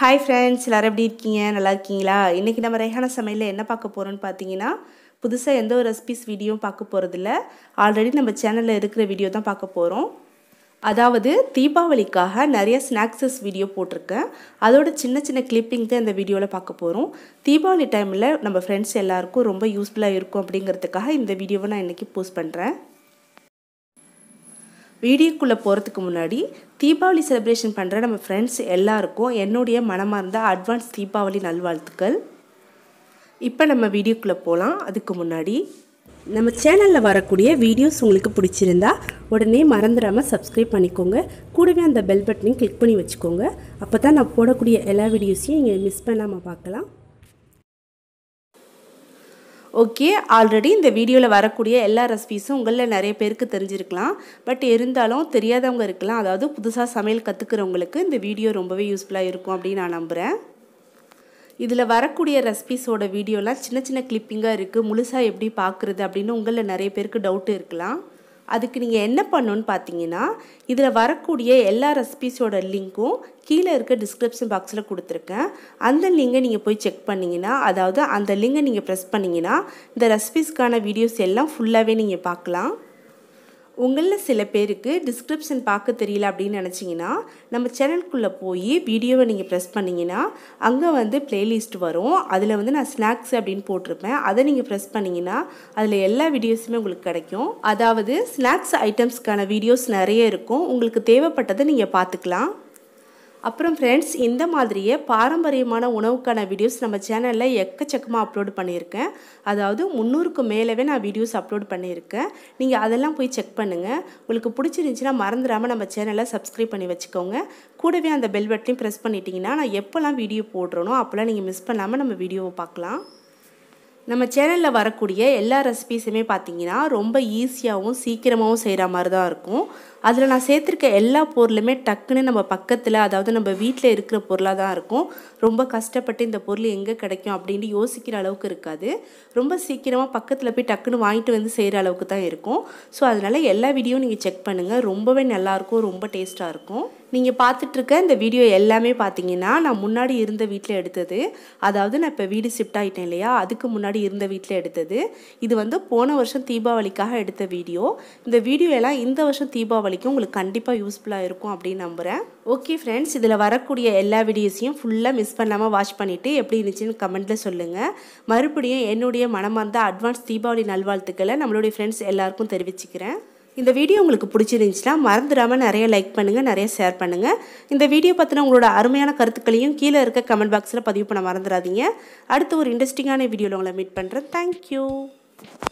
hi friends எல்லோரும் எப்படி இருக்கீங்க நல்லா இருக்கீங்களா இன்றைக்கி நம்ம ரேஹான சமையலில் என்ன பார்க்க போகிறோம்னு பார்த்தீங்கன்னா புதுசாக எந்த ஒரு ரெசிபிஸ் வீடியோவும் பார்க்க போகிறதில்ல ஆல்ரெடி நம்ம சேனலில் இருக்கிற வீடியோ தான் பார்க்க போகிறோம் அதாவது தீபாவளிக்காக நிறைய ஸ்நாக்ஸஸ் வீடியோ போட்டிருக்கேன் அதோட சின்ன சின்ன கிளிப்பிங் தான் இந்த வீடியோவில் பார்க்க போகிறோம் தீபாவளி டைமில் நம்ம ஃப்ரெண்ட்ஸ் எல்லாருக்கும் ரொம்ப யூஸ்ஃபுல்லாக இருக்கும் அப்படிங்கிறதுக்காக இந்த வீடியோவை நான் இன்றைக்கி போஸ்ட் பண்ணுறேன் வீடியோக்குள்ளே போகிறதுக்கு முன்னாடி தீபாவளி செலிப்ரேஷன் பண்ணுற நம்ம ஃப்ரெண்ட்ஸ் எல்லாருக்கும் என்னுடைய மனமார்ந்த அட்வான்ஸ் தீபாவளி நல்வாழ்த்துக்கள் இப்போ நம்ம வீடியோக்குள்ளே போகலாம் அதுக்கு முன்னாடி நம்ம சேனலில் வரக்கூடிய வீடியோஸ் உங்களுக்கு பிடிச்சிருந்தா உடனே மறந்துடாமல் சப்ஸ்கிரைப் பண்ணிக்கோங்க கூடவே அந்த பெல் பட்டனையும் கிளிக் பண்ணி வச்சுக்கோங்க அப்போ தான் நான் போடக்கூடிய எல்லா வீடியோஸையும் நீங்கள் மிஸ் பண்ணாமல் பார்க்கலாம் ஓகே ஆல்ரெடி இந்த வீடியோவில் வரக்கூடிய எல்லா ரெசிபீஸும் உங்களில் நிறைய பேருக்கு தெரிஞ்சிருக்கலாம் பட் இருந்தாலும் தெரியாதவங்க இருக்கலாம் அதாவது புதுசாக சமையல் கற்றுக்கிறவங்களுக்கு இந்த வீடியோ ரொம்பவே யூஸ்ஃபுல்லாக இருக்கும் அப்படின்னு நான் நம்புகிறேன் இதில் வரக்கூடிய ரெசிபீஸோட வீடியோலாம் சின்ன சின்ன கிளிப்பிங்காக இருக்குது முழுசாக எப்படி பார்க்குறது அப்படின்னு உங்களில் நிறைய பேருக்கு டவுட்டு இருக்கலாம் அதுக்கு நீங்கள் என்ன பண்ணணுன்னு பார்த்தீங்கன்னா இதில் வரக்கூடிய எல்லா ரெசிபீஸோட லிங்க்கும் கீழே இருக்க டிஸ்கிரிப்ஷன் பாக்ஸில் கொடுத்துருக்கேன் அந்த லிங்கை நீங்கள் போய் செக் பண்ணிங்கன்னா அதாவது அந்த லிங்கை நீங்கள் ப்ரெஸ் பண்ணிங்கன்னா இந்த ரெசிபீஸ்க்கான வீடியோஸ் எல்லாம் ஃபுல்லாகவே நீங்கள் பார்க்கலாம் உங்களில் சில பேருக்கு டிஸ்கிரிப்ஷன் பார்க்க தெரியல அப்படின்னு நினச்சிங்கன்னா நம்ம சேனலுக்குள்ளே போய் வீடியோவை நீங்கள் ப்ரெஸ் பண்ணிங்கன்னா அங்கே வந்து ப்ளேலிஸ்ட் வரும் அதில் வந்து நான் ஸ்நாக்ஸ் அப்படின்னு போட்டிருப்பேன் அதை நீங்கள் ப்ரெஸ் பண்ணிங்கன்னா அதில் எல்லா வீடியோஸுமே உங்களுக்கு கிடைக்கும் அதாவது ஸ்நாக்ஸ் ஐட்டம்ஸ்க்கான வீடியோஸ் நிறைய இருக்கும் உங்களுக்கு தேவைப்பட்டதை நீங்கள் பார்த்துக்கலாம் அப்புறம் ஃப்ரெண்ட்ஸ் இந்த மாதிரியே பாரம்பரியமான உணவுக்கான வீடியோஸ் நம்ம சேனலில் எக்கச்சக்கமாக அப்லோட் பண்ணியிருக்கேன் அதாவது முந்நூறுக்கு மேலவே நான் வீடியோஸ் அப்லோட் பண்ணியிருக்கேன் நீங்கள் அதெல்லாம் போய் செக் பண்ணுங்கள் உங்களுக்கு பிடிச்சிருந்துச்சின்னா மறந்துடாமல் நம்ம சேனலை சப்ஸ்கிரைப் பண்ணி வச்சுக்கோங்க கூடவே அந்த பெல் பட்டனையும் ப்ரெஸ் பண்ணிட்டீங்கன்னா நான் எப்போல்லாம் வீடியோ போடுறனோ அப்போல்லாம் நீங்கள் மிஸ் பண்ணாமல் நம்ம வீடியோவை பார்க்கலாம் நம்ம சேனலில் வரக்கூடிய எல்லா ரெசிபீஸுமே பார்த்தீங்கன்னா ரொம்ப ஈஸியாகவும் சீக்கிரமாகவும் செய்கிற மாதிரி தான் இருக்கும் அதில் நான் சேர்த்துருக்க எல்லா பொருளுமே டக்குன்னு நம்ம பக்கத்தில் அதாவது நம்ம வீட்டில் இருக்கிற பொருளாக தான் இருக்கும் ரொம்ப கஷ்டப்பட்டு இந்த பொருள் எங்கே கிடைக்கும் அப்படின்ட்டு யோசிக்கிற அளவுக்கு இருக்காது ரொம்ப சீக்கிரமாக பக்கத்தில் போய் டக்குன்னு வாங்கிட்டு வந்து செய்கிற அளவுக்கு தான் இருக்கும் ஸோ அதனால் எல்லா வீடியோவும் நீங்கள் செக் பண்ணுங்கள் ரொம்பவே நல்லாயிருக்கும் ரொம்ப டேஸ்ட்டாக இருக்கும் நீங்கள் பார்த்துட்ருக்க இந்த வீடியோ எல்லாமே பார்த்தீங்கன்னா நான் முன்னாடி இருந்த வீட்டில் எடுத்தது அதாவது நான் இப்போ வீடு ஷிஃப்ட் ஆகிட்டேன் இல்லையா அதுக்கு முன்னாடி இருந்த வீட்டில் எடுத்தது இது வந்து போன வருஷம் தீபாவளிக்காக எடுத்த வீடியோ இந்த வீடியோ எல்லாம் இந்த வருஷம் தீபாவளிக்கும் உங்களுக்கு கண்டிப்பாக யூஸ்ஃபுல்லாக இருக்கும் அப்படின்னு நம்புகிறேன் ஓகே ஃப்ரெண்ட்ஸ் இதில் வரக்கூடிய எல்லா வீடியோஸையும் ஃபுல்லாக மிஸ் பண்ணாமல் வாட்ச் பண்ணிவிட்டு எப்படி இருந்துச்சுன்னு கமெண்ட்டில் சொல்லுங்கள் மறுபடியும் என்னுடைய மனமார்ந்த அட்வான்ஸ் தீபாவளி நல்வாழ்த்துக்களை நம்மளுடைய ஃப்ரெண்ட்ஸ் எல்லாருக்கும் தெரிவிச்சுக்கிறேன் இந்த வீடியோ உங்களுக்கு பிடிச்சிருந்துச்சுன்னா மறந்துடாமல் நிறைய லைக் பண்ணுங்கள் நிறைய ஷேர் பண்ணுங்கள் இந்த வீடியோ பற்றின உங்களோட அருமையான கருத்துக்களையும் கீழே இருக்க கமெண்ட் பாக்ஸில் பதிவு பண்ண மறந்துடாதீங்க அடுத்து ஒரு இன்ட்ரெஸ்டிங்கான வீடியோவில் உங்களை மீட் பண்ணுறேன் தேங்க்யூ